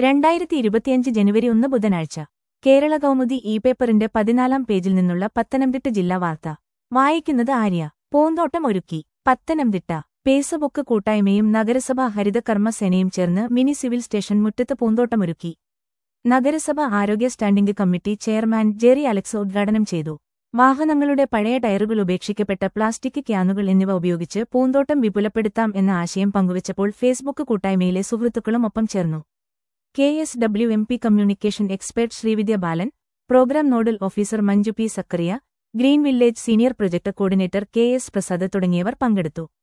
രണ്ടായിരത്തി ഇരുപത്തിയഞ്ച് ജനുവരി ഒന്ന് ബുധനാഴ്ച കേരള കൗമുദി ഇ പേപ്പറിന്റെ പതിനാലാം പേജിൽ നിന്നുള്ള പത്തനംതിട്ട ജില്ലാ വാർത്ത വായിക്കുന്നത് ആര്യ പൂന്തോട്ടം ഒരുക്കി പത്തനംതിട്ട ഫേസ്ബുക്ക് കൂട്ടായ്മയും നഗരസഭാ ഹരിതകർമ്മ സേനയും ചേർന്ന് മിനി സിവിൽ സ്റ്റേഷൻ മുറ്റത്ത് പൂന്തോട്ടമൊരുക്കി നഗരസഭ ആരോഗ്യ standing committee chairman Jerry Alex ഉദ്ഘാടനം ചെയ്തു വാഹനങ്ങളുടെ പഴയ ടയറുകൾ ഉപേക്ഷിക്കപ്പെട്ട പ്ലാസ്റ്റിക് ക്യാനുകൾ എന്നിവ ഉപയോഗിച്ച് പൂന്തോട്ടം വിപുലപ്പെടുത്താം എന്ന ആശയം പങ്കുവച്ചപ്പോൾ ഫേസ്ബുക്ക് കൂട്ടായ്മയിലെ സുഹൃത്തുക്കളും ഒപ്പം ചേർന്നു K S W M P communication expert Sreevidya Balan programme nodal officer Manju P Zachariah green village senior project coordinator K S Prasad തുടങ്ങിയവർ പങ്കെടുത്തു